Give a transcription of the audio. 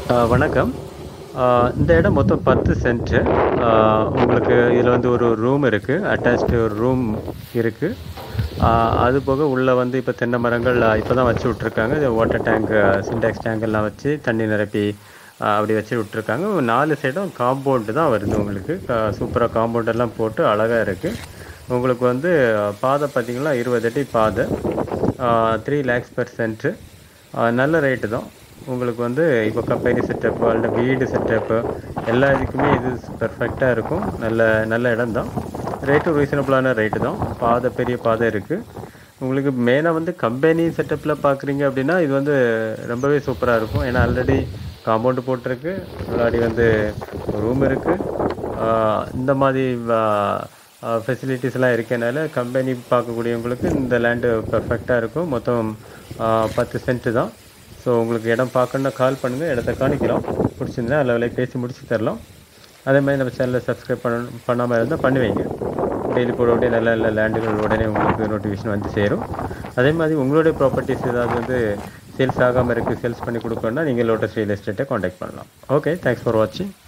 ஆ, வணக்கம் ஆ, இந்த இடம் மொத்தம் பத்து சென்ட்டு உங்களுக்கு இதில் வந்து ஒரு ரூம் இருக்குது அட்டாச்டு ஒரு ரூம் இருக்குது அது போக உள்ளே வந்து இப்போ தென்னை மரங்கள் இப்போ தான் வச்சு விட்ருக்காங்க இது வாட்டர் டேங்க் சின்டாக்ஸ் டேங்க் எல்லாம் வச்சு தண்ணி நிரப்பி ஆ, அப்படி வச்சு விட்ருக்காங்க நாலு சைடும் காம்பவுண்டு தான் வருது உங்களுக்கு சூப்பராக காம்பவுண்ட் எல்லாம் போட்டு அழகாக இருக்குது உங்களுக்கு வந்து பாதை பார்த்தீங்கன்னா இருபது அடி பாதை த்ரீ லேக்ஸ் பெர் சென்ட்டு நல்ல ரேட்டு தான் உங்களுக்கு வந்து இப்போ கம்பெனி செட்டப்பு அல்லது வீடு செட்டப்பு எல்லா இதுக்குமே இது பெர்ஃபெக்டாக இருக்கும் நல்ல நல்ல இடம் தான் ரேட்டும் ரீசனபிளான ரேட்டு தான் பாதை பெரிய பாதை இருக்குது உங்களுக்கு மெயினாக வந்து கம்பெனி செட்டப்பில் பார்க்குறீங்க அப்படின்னா இது வந்து ரொம்பவே சூப்பராக இருக்கும் ஏன்னா ஆல்ரெடி காம்பவுண்டு போட்டிருக்கு முன்னாடி வந்து ரூம் இருக்குது இந்த மாதிரி ஃபெசிலிட்டிஸ்லாம் இருக்கனால கம்பெனி பார்க்கக்கூடியவங்களுக்கு இந்த லேண்டு பெர்ஃபெக்டாக இருக்கும் மொத்தம் ஆ, பத்து சென்ட்டு தான் ஸோ உங்களுக்கு இடம் பார்க்கணுன்னா கால் பண்ணுங்கள் இடத்த காணிக்கிறோம் பிடிச்சிருந்தா அதில் விலை பேசி முடிச்சு தரலாம் அதே மாதிரி நம்ம சேனலை சப்ஸ்கிரைப் பண்ண பண்ணாமல் இருந்தால் பண்ணுவீங்க டெய்லி போட உடனே நல்ல நல்ல லேண்டுகள் உடனே உங்களுக்கு நோட்டிஃபிகேஷன் வந்து சேரும் அதே மாதிரி உங்களுடைய ப்ராப்பர்ட்டிஸ் ஏதாவது வந்து சேல்ஸ் ஆகாமல் இருக்குது சேல்ஸ் பண்ணி கொடுக்கணுன்னா நீங்கள் லோட்டஸ் ரியல் எஸ்டேட்டை காண்டாக்ட் பண்ணலாம் ஓகே தேங்க்ஸ் ஃபார் வாட்சிங்